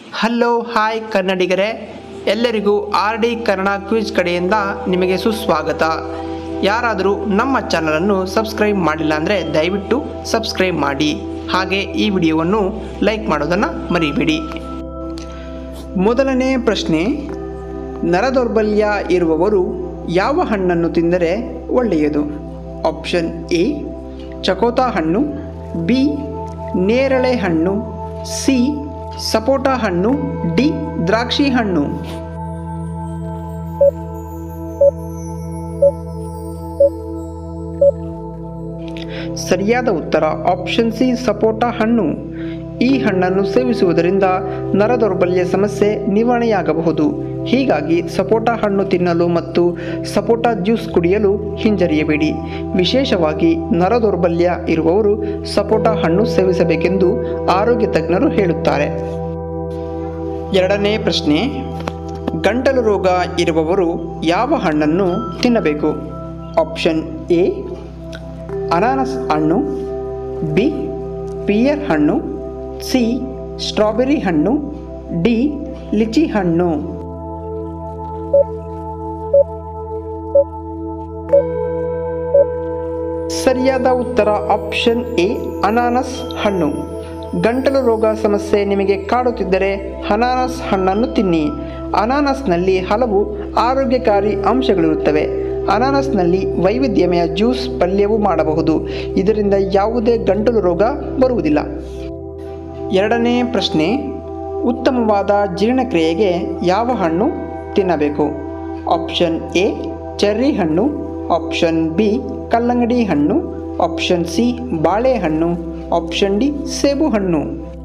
hello hi ಕನ್ನಡಿಗರೇ ಎಲ್ಲರಿಗೂ R D Kannada quiz ಕಡೆಯಿಂದ ನಿಮಗೆ ಸುಸ್ವಾಗತ ಯಾರಾದರೂ ನಮ್ಮ ಚಾನಲನ್ನು ಸಬ್ಸ್ಕ್ರೈಬ್ ಮಾಡಿಲ್ಲ ಅಂದರೆ ದಯವಿಟ್ಟು ಸಬ್ಸ್ಕ್ರೈಬ್ ಮಾಡಿ ಹಾಗೆ ಈ ವಿಡಿಯೋವನ್ನು ಲೈಕ್ ಮಾಡೋದನ್ನು ಮರಿಬೇಡಿ ಮೊದಲನೇ ಪ್ರಶ್ನೆ ನರದೌರ್ಬಲ್ಯ ಇರುವವರು ಯಾವ ಹಣ್ಣನ್ನು ತಿಂದರೆ ಒಳ್ಳೆಯದು ಆಪ್ಷನ್ ಎ ಚಕೋತ ಹಣ್ಣು ಬಿ ನೇರಳೆ ಹಣ್ಣು ಸಿ ಸಪೋಟ ಹಣ್ಣು ಡಿ ದ್ರಾಕ್ಷಿ ಹಣ್ಣು ಸರಿಯಾದ ಉತ್ತರ ಆಪ್ಷನ್ ಸಿ ಸಪೋಟ ಹಣ್ಣು ಈ ಹಣ್ಣನ್ನು ಸೇವಿಸುವುದರಿಂದ ನರದೌರ್ಬಲ್ಯ ಸಮಸ್ಯೆ ನಿವಾರಣೆಯಾಗಬಹುದು ಹೀಗಾಗಿ ಸಪೋಟ ಹಣ್ಣು ತಿನ್ನಲು ಮತ್ತು ಸಪೋಟ ಜ್ಯೂಸ್ ಕುಡಿಯಲು ಹಿಂಜರಿಯಬೇಡಿ ವಿಶೇಷವಾಗಿ ನರದೌರ್ಬಲ್ಯ ಇರುವವರು ಸಪೋಟ ಹಣ್ಣು ಸೇವಿಸಬೇಕೆಂದು ಆರೋಗ್ಯ ತಜ್ಞರು ಹೇಳುತ್ತಾರೆ ಎರಡನೇ ಪ್ರಶ್ನೆ ಗಂಟಲು ರೋಗ ಇರುವವರು ಯಾವ ಹಣ್ಣನ್ನು ತಿನ್ನಬೇಕು ಆಪ್ಷನ್ ಎ ಅನಾನಸ್ ಹಣ್ಣು ಬಿ ಪಿಯರ್ ಹಣ್ಣು ಸಿ ಸ್ಟ್ರಾಬೆರಿ ಹಣ್ಣು ಡಿ ಲಿಚಿ ಹಣ್ಣು ಸರಿಯಾದ ಉತ್ತರ ಆಪ್ಷನ್ ಎ ಅನಾನಸ್ ಹಣ್ಣು ಗಂಟಲು ರೋಗ ಸಮಸ್ಯೆ ನಿಮಗೆ ಕಾಡುತ್ತಿದ್ದರೆ ಅನಾನಸ್ ಹಣ್ಣನ್ನು ತಿನ್ನಿ ಅನಾನಸ್ನಲ್ಲಿ ಹಲವು ಆರೋಗ್ಯಕಾರಿ ಅಂಶಗಳಿರುತ್ತವೆ ಅನಾನಸ್ನಲ್ಲಿ ವೈವಿಧ್ಯಮಯ ಜ್ಯೂಸ್ ಪಲ್ಯವೂ ಮಾಡಬಹುದು ಇದರಿಂದ ಯಾವುದೇ ಗಂಟಲು ರೋಗ ಬರುವುದಿಲ್ಲ ಎರಡನೇ ಪ್ರಶ್ನೆ ಉತ್ತಮವಾದ ಜೀರ್ಣಕ್ರಿಯೆಗೆ ಯಾವ ಹಣ್ಣು ತಿನ್ನಬೇಕು ಆಪ್ಷನ್ ಎ ಚೆರ್ರಿ ಹಣ್ಣು ಆಪ್ಷನ್ ಬಿ ಕಲ್ಲಂಗಡಿ ಹಣ್ಣು ಆಪ್ಷನ್ ಸಿ ಬಾಳೆಹಣ್ಣು ಆಪ್ಷನ್ ಡಿ ಸೇಬು ಹಣ್ಣು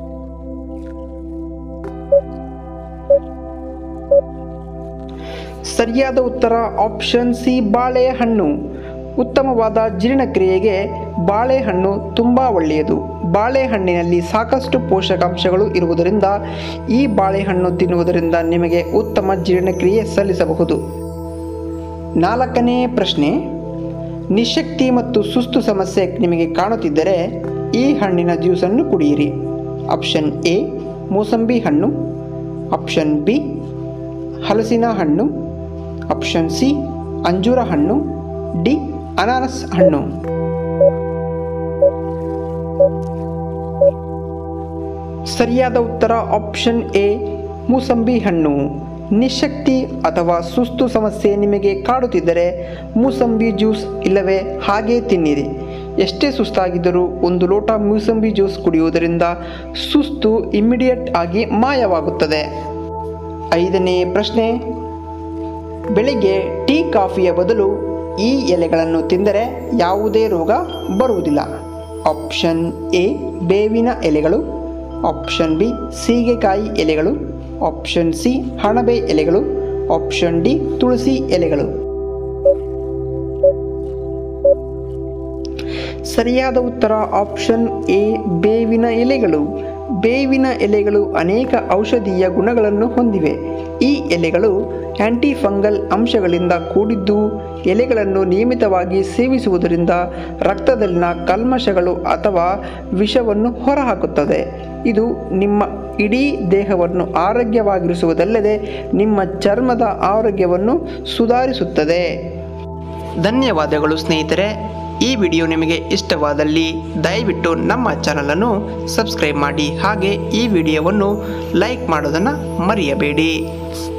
ಸರಿಯಾದ ಉತ್ತರ ಆಪ್ಷನ್ ಸಿ ಬಾಳೆಹಣ್ಣು ಉತ್ತಮವಾದ ಜೀರ್ಣಕ್ರಿಯೆಗೆ ಬಾಳೆಹಣ್ಣು ತುಂಬ ಒಳ್ಳೆಯದು ಬಾಳೆಹಣ್ಣಿನಲ್ಲಿ ಸಾಕಷ್ಟು ಪೋಷಕಾಂಶಗಳು ಇರುವುದರಿಂದ ಈ ಬಾಳೆಹಣ್ಣು ತಿನ್ನುವುದರಿಂದ ನಿಮಗೆ ಉತ್ತಮ ಜೀರ್ಣಕ್ರಿಯೆ ಸಲ್ಲಿಸಬಹುದು ನಾಲ್ಕನೇ ಪ್ರಶ್ನೆ ನಿಶಕ್ತಿ ಮತ್ತು ಸುಸ್ತು ಸಮಸ್ಯೆ ನಿಮಗೆ ಕಾಣುತ್ತಿದ್ದರೆ ಈ ಹಣ್ಣಿನ ಜ್ಯೂಸನ್ನು ಕುಡಿಯಿರಿ ಆಪ್ಷನ್ ಎ ಮೂಸಂಬಿ ಹಣ್ಣು ಆಪ್ಷನ್ ಬಿ ಹಲಸಿನ ಹಣ್ಣು ಆಪ್ಷನ್ ಸಿ ಅಂಜೂರ ಹಣ್ಣು ಡಿ ಅನಾನಸ್ ಹಣ್ಣು ಸರಿಯಾದ ಉತ್ತರ ಆಪ್ಷನ್ ಎ ಮೂಸಂಬಿ ಹಣ್ಣು ನಿಶಕ್ತಿ ಅಥವಾ ಸುಸ್ತು ಸಮಸ್ಯೆ ನಿಮಗೆ ಕಾಡುತ್ತಿದ್ದರೆ ಮೂಸಂಬಿ ಜ್ಯೂಸ್ ಇಲ್ಲವೇ ಹಾಗೇ ತಿನ್ನಿರಿ ಎಷ್ಟೇ ಸುಸ್ತಾಗಿದ್ದರೂ ಒಂದು ಲೋಟ ಮೂಸಂಬಿ ಜ್ಯೂಸ್ ಕುಡಿಯುವುದರಿಂದ ಸುಸ್ತು ಇಮ್ಮಿಡಿಯೇಟ್ ಆಗಿ ಮಾಯವಾಗುತ್ತದೆ ಐದನೇ ಪ್ರಶ್ನೆ ಬೆಳಿಗ್ಗೆ ಟೀ ಕಾಫಿಯ ಬದಲು ಈ ಎಲೆಗಳನ್ನು ತಿಂದರೆ ಯಾವುದೇ ರೋಗ ಬರುವುದಿಲ್ಲ ಆಪ್ಷನ್ ಎ ಬೇವಿನ ಎಲೆಗಳು ಆಪ್ಷನ್ ಬಿ ಸೀಗೆಕಾಯಿ ಎಲೆಗಳು ಆಪ್ಷನ್ ಸಿ ಹಣಬೆ ಎಲೆಗಳು ಆಪ್ಷನ್ ಡಿ ತುಳಸಿ ಎಲೆಗಳು ಸರಿಯಾದ ಉತ್ತರ ಆಪ್ಷನ್ ಎ ಬೇವಿನ ಎಲೆಗಳು ಬೇವಿನ ಎಲೆಗಳು ಅನೇಕ ಔಷಧೀಯ ಗುಣಗಳನ್ನು ಹೊಂದಿವೆ ಈ ಎಲೆಗಳು ಆ್ಯಂಟಿ ಫಂಗಲ್ ಅಂಶಗಳಿಂದ ಕೂಡಿದ್ದು ಎಲೆಗಳನ್ನು ನಿಯಮಿತವಾಗಿ ಸೇವಿಸುವುದರಿಂದ ರಕ್ತದಲ್ಲಿನ ಕಲ್ಮಶಗಳು ಅಥವಾ ವಿಷವನ್ನು ಹೊರಹಾಕುತ್ತದೆ ಇದು ನಿಮ್ಮ ಇಡೀ ದೇಹವನ್ನು ಆರೋಗ್ಯವಾಗಿರಿಸುವುದಲ್ಲದೆ ನಿಮ್ಮ ಚರ್ಮದ ಆರೋಗ್ಯವನ್ನು ಸುಧಾರಿಸುತ್ತದೆ ಧನ್ಯವಾದಗಳು ಸ್ನೇಹಿತರೆ ಈ ವಿಡಿಯೋ ನಿಮಗೆ ಇಷ್ಟವಾದಲ್ಲಿ ದಯವಿಟ್ಟು ನಮ್ಮ ಚಾನಲನ್ನು ಸಬ್ಸ್ಕ್ರೈಬ್ ಮಾಡಿ ಹಾಗೆ ಈ ವಿಡಿಯೋವನ್ನು ಲೈಕ್ ಮಾಡೋದನ್ನು ಮರೆಯಬೇಡಿ